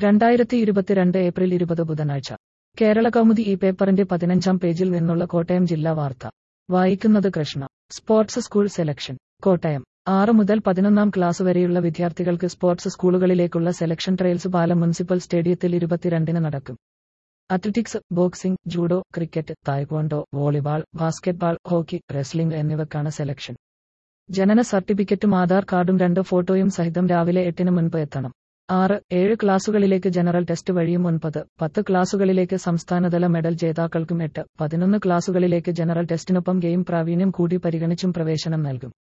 രണ്ടായിരത്തി ഇരുപത്തിരണ്ട് ഏപ്രിൽ ഇരുപത് ബുധനാഴ്ച കേരള കൗമുദി ഈ പേപ്പറിന്റെ പതിനഞ്ചാം പേജിൽ നിന്നുള്ള കോട്ടയം ജില്ലാ വാർത്ത വായിക്കുന്നത് Krishna sports school selection Kottayam ആറ് മുതൽ പതിനൊന്നാം ക്ലാസ് വരെയുള്ള വിദ്യാർത്ഥികൾക്ക് സ്പോർട്സ് സ്കൂളുകളിലേക്കുള്ള സെലക്ഷൻ ട്രയൽസ് പാലം മുനിസിപ്പൽ സ്റ്റേഡിയത്തിൽ ഇരുപത്തിരണ്ടിന് നടക്കും athletics boxing judo cricket taekwondo volleyball basketball hockey wrestling എന്നിവക്കാണ് സെലക്ഷൻ ജനന സർട്ടിഫിക്കറ്റും ആധാർ കാർഡും രണ്ട് ഫോട്ടോയും സഹിതം രാവിലെ എട്ടിന് മുൻപ് എത്തണം ആറ് ഏഴ് ക്ലാസുകളിലേക്ക് ജനറൽ ടെസ്റ്റ് വഴിയും ഒൻപത് പത്ത് ക്ലാസുകളിലേക്ക് സംസ്ഥാനതല മെഡൽ ജേതാക്കൾക്കും എട്ട് പതിനൊന്ന് ക്ലാസുകളിലേക്ക് ജനറൽ ടെസ്റ്റിനൊപ്പം ഗെയിം പ്രാവീണ്യം കൂടി പരിഗണിച്ചും പ്രവേശനം നൽകും